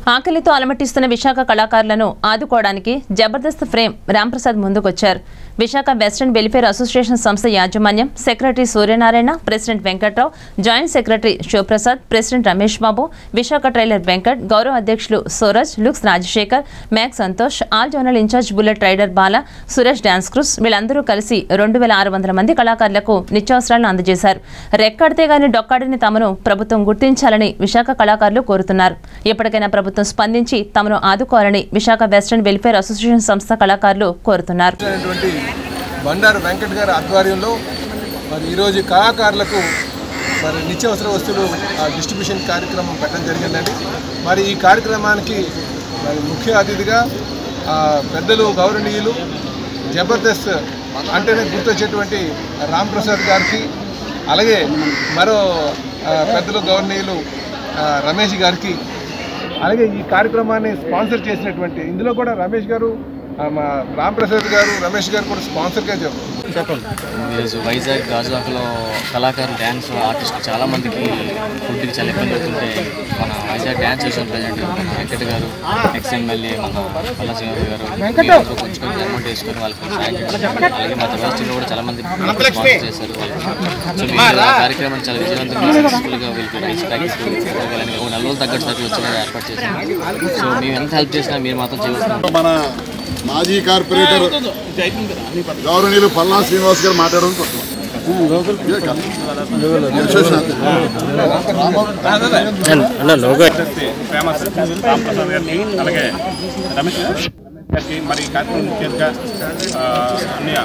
ఆకలితో అలమటిస్తున్న విశాఖ కళాకారులను ఆదుకోవడానికి జబర్దస్త్ ఫ్రేమ్ రాంప్రసాద్ ముందుకొచ్చారు విశాఖ వెస్టర్న్ వెల్ఫేర్ అసోసియేషన్ సంస్థ యాజమాన్యం secretary Suryanarayana president Venkatrao joint secretary Sivaprasad president Ramesh Babu Visakha trailer Venkat గౌరవ అధ్యక్షులు Suraj looks Rajasekhar Mac Santosh all zonal incharge bullet rider Bala Suresh dance crews వీళ్ళందరూ కలిసి రెండు వేల ఆరు వందల మంది కళాకారులకు నిత్యావసరాలను అందజేశారు రెక్కడితే గాని డొక్కాడిని తమను ప్రభుత్వం గుర్తించాలని విశాఖ కళాకారులు కోరుతున్నారు ఇప్పటికైనా ప్రభుత్వం స్పందించి తమను ఆదుకోవాలని విశాఖ వెస్టర్న్ వెల్ఫేర్ అసోసియేషన్ సంస్థ కళాకారులు కోరుతున్నారు అయినటువంటి బండారు వెంకట్ గారి ఆధ్వర్యంలో మరి ఈరోజు కళాకారులకు మరి నిత్యావసర వస్తువులు ఆ, డిస్ట్రిబ్యూషన్ కార్యక్రమం పెట్టడం జరిగిందండి మరి ఈ కార్యక్రమానికి మరి ముఖ్య అతిథిగా ఆ, పెద్దలు గౌరవనీయులు జబర్దస్త్ అంటేనే గుర్తొచ్చేటువంటి రామ్ ప్రసాద్ గారికి అలాగే మరో ఆ, పెద్దలు గౌరవనీయులు ఆ, రమేష్ గారికి అలాగే ఈ కార్యక్రమాన్ని స్పాన్సర్ చేసినటువంటి ఇందులో కూడా రమేష్ గారు ఆ, మా రామ్ ప్రసాద్ గారు రమేష్ గారు కూడా స్పాన్సర్గా చెప్పారు ఈరోజు వైజాగ్ గాజువాకలో కళాకారులు డ్యాన్స్ ఆర్టిస్ట్ చాలా మందికి ఫుడ్కి చాలా ఇబ్బంది అవుతుంటే మన వైజాగ్ డ్యాన్స్ చేసిన ప్రజెంట్ మన వెంకట గారు ఎక్స్ ఎమ్మెల్యే మన కళాసింహ గారు వీళ్ళందరూ కొంచెం కొంచెం అమౌంట్ వేసుకొని వాళ్ళకి సాయం చేశారు అలాగే మా యూనివర్సిటీలో కూడా చాలా మంది స్పాన్సర్ చేశారు వాళ్ళకి సో మీరు ఆ కార్యక్రమాన్ని చాలా విజయవంతంగా సక్సెస్ఫుల్గా వీళ్ళకి రైస్ ప్యాకెట్స్ ఇవ్వగలని ఒక నెల రోజులు తగ్గట్టు సరికి వచ్చి ఏర్పాటు చేశారు సో మేము ఎంత హెల్ప్ చేసినా మీరు మాత్రం చేయవచ్చు మన మాజీ కార్పొరేటర్ గౌరవనీయులు పల్లా శ్రీనివాస్ గారు మాట్లాడడం ఇదే కాదు. విశేషం అంతే. ఫేమస్ రామప్రసాద్ గారికి అలాగే రమేష్ గారికి మరి ఈ కార్యక్రమం ముఖ్యంగా ఆ, అన్నయ్య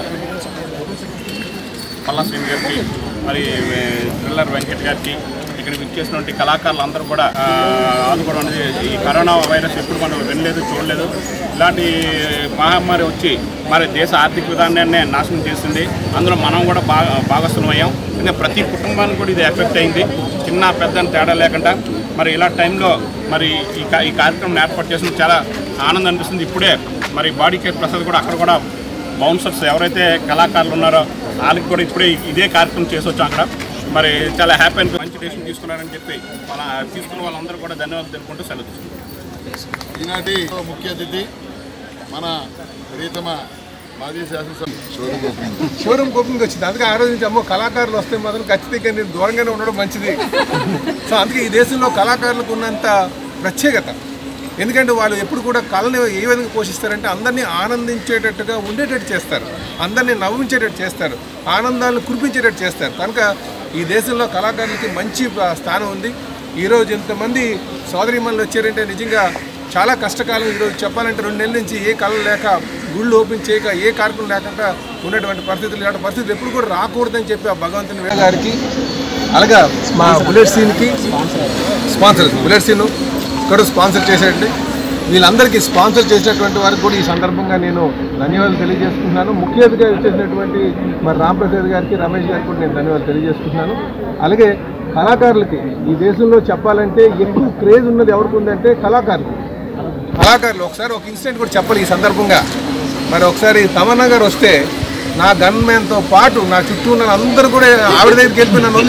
పల్లా శ్రీని గారికి మరి ఏ, థ్రిల్లర్ వెంకట్ గారికి ఇక్కడ విచ్చేసినటువంటి కళాకారులు అందరూ కూడా ఆ, ఆదుకోవడం అనేది ఈ కరోనా వైరస్ ఎప్పుడు మనం వినలేదు చూడలేదు ఇలాంటి మహమ్మారి వచ్చి మరి దేశ ఆర్థిక విధానాన్ని నాశనం చేసింది అందులో మనం కూడా బాగా భాగస్వామ్యం ఇంకా ప్రతి కుటుంబానికి కూడా ఇది ఎఫెక్ట్ అయింది చిన్న పెద్ద అని తేడా లేకుండా మరి ఇలా టైంలో మరి ఈ కా- ఈ కార్యక్రమం ఏర్పాటు చేసిన చాలా ఆనందం అనిపిస్తుంది ఇప్పుడే మరి బాడీ కేర్ ప్రసాద్ కూడా అక్కడ కూడా బౌన్సర్స్ ఎవరైతే కళాకారులు ఉన్నారో వాళ్ళకి కూడా ఇప్పుడే ఇదే కార్యక్రమం చేసి వచ్చాం అక్కడ మరి చాలా హ్యాపీ అనిపి మంచి డెసిషన్ తీసుకున్నారని చెప్పి మన తీసుకున్న వాళ్ళందరూ కూడా ధన్యవాదాలు తెలుపుకుంటూ సెలవు తీసుకుంటాం ఈనాటి ముఖ్య అతిథి మన ప్రీతమ మాజీ శాసనసభ షోరూమ్ ఓపెనింగ్. షోరూమ్ ఓపెనింగ్ వచ్చింది అందుకే ఆ రోజు నుంచి అమ్మో కళాకారులు వస్తే మాత్రం ఖచ్చితంగా నేను దూరంగానే ఉండడం మంచిది సో అందుకే ఈ దేశంలో కళాకారులకు ఉన్నంత ప్రత్యేకత ఎందుకంటే వాళ్ళు ఎప్పుడు కూడా కళని ఏ విధంగా పోషిస్తారంటే అందరినీ ఆనందించేటట్టుగా ఉండేటట్టు చేస్తారు అందరినీ నవ్వించేటట్టు చేస్తారు ఆనందాలను కురిపించేటట్టు చేస్తారు కనుక ఈ దేశంలో కళాకారులకి మంచి ఆ, స్థానం ఉంది ఈరోజు ఇంతమంది సోదరిమణులు వచ్చారంటే నిజంగా చాలా కష్టకాలం ఈరోజు చెప్పాలంటే రెండు నెలల నుంచి ఏ కళ లేక గుళ్ళు ఓపెన్ చేయక ఏ కార్యక్రమం లేకుండా ఉన్నటువంటి పరిస్థితులు ఇలాంటి పరిస్థితులు ఎప్పుడు కూడా రాకూడదని చెప్పి ఆ భగవంతుని వేద గారికి అలాగే మా బుల్లెట్ సీన్కి స్పాన్సర్ బుల్లెట్ సీన్ కూడా స్పాన్సర్ చేసేయండి వీళ్ళందరికీ స్పాన్సర్ చేసినటువంటి వారికి కూడా ఈ సందర్భంగా నేను ధన్యవాదాలు తెలియజేసుకుంటున్నాను ముఖ్య అతిథిగా వచ్చేసినటువంటి మరి రాంప్రసాద్ గారికి రమేష్ గారికి కూడా నేను ధన్యవాదాలు తెలియజేసుకుంటున్నాను అలాగే కళాకారులకి ఈ దేశంలో చెప్పాలంటే ఎక్కువ క్రేజ్ ఉన్నది ఎవరికి ఉందంటే కళాకారులు కళాకారులు ఒకసారి ఒక ఇన్సిడెంట్ కూడా చెప్పాలి ఈ సందర్భంగా మరి ఒకసారి తమన్నా గారు వస్తే నా గన్మ్యాన్తో పాటు నా చుట్టూ ఉన్న అందరూ కూడా ఆవిడ దగ్గరికి వెళ్ళిపోయి నన్ను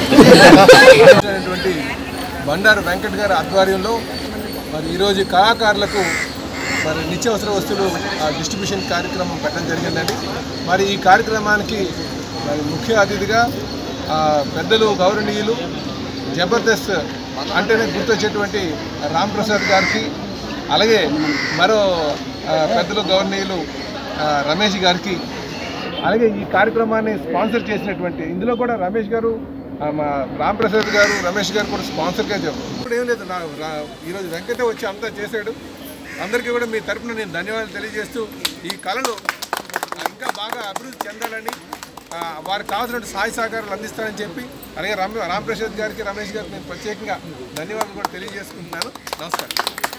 వదిలేశారు బండారు వెంకట్ గారి ఆధ్వర్యంలో మరి ఈరోజు కళాకారులకు మరి నిత్యావసర వస్తువులు ఆ, డిస్ట్రిబ్యూషన్ కార్యక్రమం పెట్టడం జరిగిందండి మరి ఈ కార్యక్రమానికి మరి ముఖ్య అతిథిగా ఆ, పెద్దలు గౌరవనీయులు జబర్దస్త్ అంటేనే గుర్తొచ్చేటువంటి రామ్ ప్రసాద్ గారికి అలాగే మరో ఆ, పెద్దలు గౌరవనీయులు ఆ, రమేష్ గారికి అలాగే ఈ కార్యక్రమాన్ని స్పాన్సర్ చేసినటువంటి ఇందులో కూడా రమేష్ గారు ఆ, మా రామ్ ప్రసాద్ గారు రమేష్ గారు కూడా స్పాన్సర్గా చెప్పారు ఇప్పుడు ఏం లేదు నా రా- ఈరోజు వెంకట వచ్చి అంతా చేశాడు అందరికీ కూడా మీ తరపున నేను ధన్యవాదాలు తెలియజేస్తూ ఈ కళలు ఇంకా బాగా అభివృద్ధి చెందాలని ఆ, వారికి కావాల్సిన సహాయ సహకారాలు అందిస్తానని చెప్పి అలాగే రామ్ రామ్ ప్రసాద్ గారికి రమేష్ గారికి నేను ప్రత్యేకంగా ధన్యవాదాలు కూడా తెలియజేసుకుంటున్నాను నమస్కారం